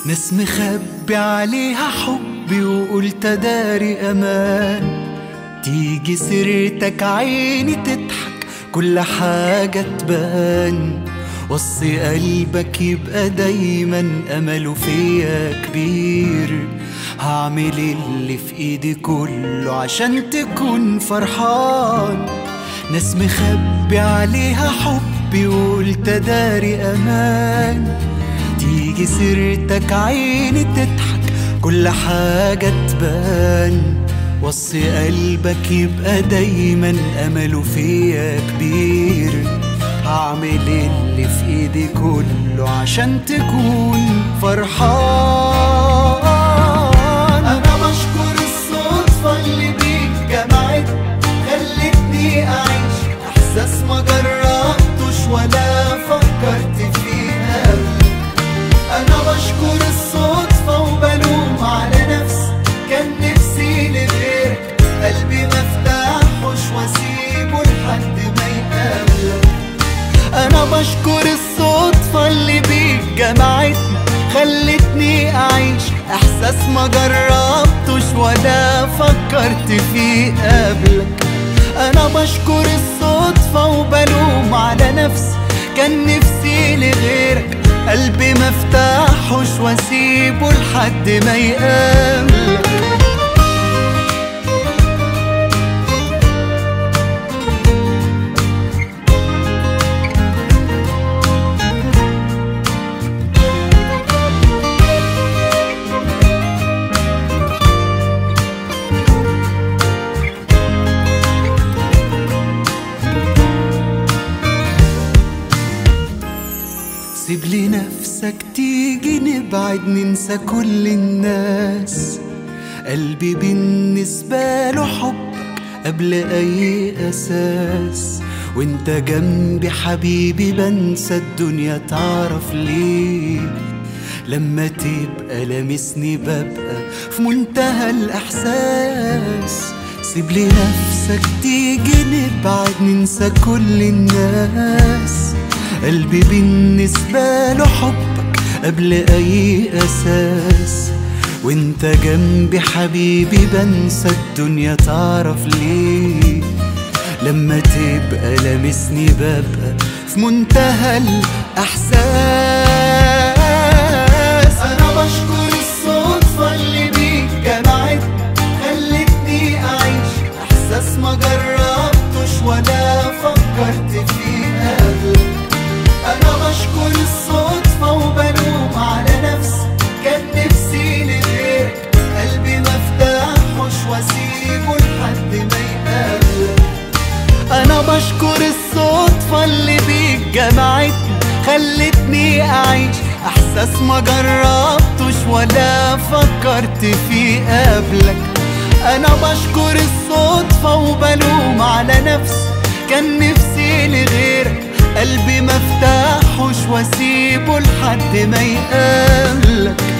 ناس مخبي عليها حبي وقلت داري امان تيجي سيرتك عيني تضحك كل حاجة تبان وصي قلبك يبقى دايما امله فيا كبير هعمل اللي في ايدي كله عشان تكون فرحان ناس مخبي عليها حبي وقلت داري امان تيجي سيرتك عيني تضحك كل حاجة تبان وصي قلبك يبقى دايما امله فيا كبير هعمل اللي في ايدي كله عشان تكون فرحان انا بشكر الصدفة اللي بيك جمعتني خلتني اعيش احساس ما جربتوش ولا فكرت فيه قبل انا بشكر الصدفة وبلوم على نفسي كان نفسي لغيرك قلبي مفتاحوش واسيبه لحد ما يقابلك انا بشكر الصدفة اللي بيك جمعتني خلتني اعيش احساس ما جربتوش ولا فكرت فيه قبلك انا بشكر الصدفة وبلوم على نفسي كان نفسي لغيرك قلبي مفتاحوش واسيبه لحد ما يقابلك سيب لي نفسك تيجي نبعد ننسى كل الناس قلبي بالنسبة له حبك قبل أي أساس وانت جنبي حبيبي بنسى الدنيا تعرف ليه لما تبقى لامسني ببقى في منتهى الإحساس سيب لي نفسك تيجي نبعد ننسى كل الناس قلبي بالنسبة له حبك قبل أي أساس وانت جنبي حبيبي بنسى الدنيا تعرف ليه لما تبقى لامسني ببقى في منتهى الإحساس أنا بشكر الصدفة اللي بيك جمعتني خلتني أعيش إحساس ما جربتوش ولا فكرت فيه قبلك انا بشكر الصدفة وبلوم على نفسي كان نفسي لغيرك قلبي مفتاحوش واسيبه لحد ما يقابلك انا بشكر الصدفة اللي بيك جمعتني خلتني اعيش احساس ما جربتوش ولا فكرت فيه قبلك انا بشكر الصدفة وبلوم على نفسي كان نفسي لغيرك قلبي مفتاحوش واسيبه لحد ما يقابلك